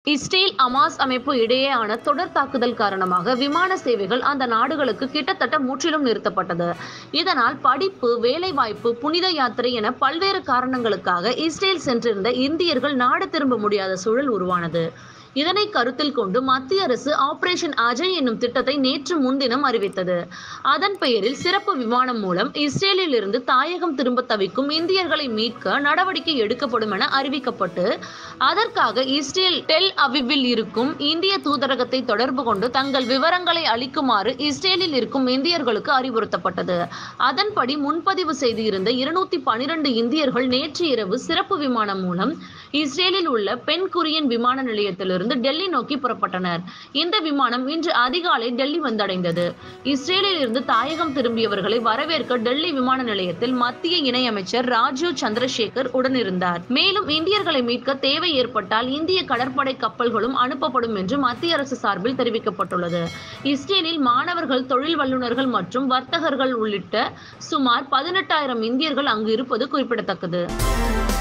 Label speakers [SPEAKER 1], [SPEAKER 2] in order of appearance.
[SPEAKER 1] Israel அமாஸ் அமைப்பு இடையேயான தொடர் தாக்குதல் காரணமாக விமான சேவைகள் அந்த நாடுகளுக்கு கிட்டத்தட்ட முற்றிலும் நிறுத்தப்பட்டது இதனால் படிப்பு வேலைவாய்ப்பு புனித யாத்திரை என பல்வேறு காரணங்களுக்காக இஸ்ரேல் சென்றிருந்த இந்தியர்கள் நாடு திரும்ப முடியாத சூழல் உருவானது இதனை கருத்தில் கொண்டு மத்திய அரசு ஆபரேஷன் அஜய் என்னும் திட்டத்தை நேற்று முன்தினம் அறிவித்தது அதன் பெயரில் சிறப்பு விமானம் மூலம் இஸ்ரேலில் இருந்து தாயகம் திரும்ப தவிக்கும் இந்தியர்களை மீட்க நடவடிக்கை எடுக்கப்படும் என அறிவிக்கப்பட்டு அதற்காக இஸ்ரேல் டெல் அவிவில் இருக்கும் இந்திய தூதரகத்தை தொடர்பு கொண்டு தங்கள் விவரங்களை அளிக்குமாறு இஸ்ரேலில் இருக்கும் இந்தியர்களுக்கு அறிவுறுத்தப்பட்டது அதன்படி முன்பதிவு செய்திருந்த இருநூத்தி பனிரெண்டு இந்தியர்கள் நேற்று இரவு சிறப்பு விமானம் மூலம் இஸ்ரேலில் உள்ள பென் குரியன் விமான நிலையத்திலிருந்து டெல்லி நோக்கி புறப்பட்டனர் இந்த விமானம் இன்று அதிகாலை டெல்லி வந்தடைந்தது இஸ்ரேலில் இருந்து தாயகம் திரும்பியவர்களை வரவேற்க டெல்லி விமான நிலையத்தில் மத்திய இணையமைச்சர் ராஜீவ் சந்திரசேகர் உடனிருந்தார் மேலும் இந்தியர்களை மீட்க தேவை ஏற்பட்டால் இந்திய கடற்படை கப்பல்களும் அனுப்பப்படும் என்று மத்திய அரசு சார்பில் தெரிவிக்கப்பட்டுள்ளது இஸ்ரேலில் மாணவர்கள் தொழில் வல்லுநர்கள் மற்றும் வர்த்தகர்கள் உள்ளிட்ட சுமார் பதினெட்டாயிரம் இந்தியர்கள் அங்கு இருப்பது குறிப்பிடத்தக்கது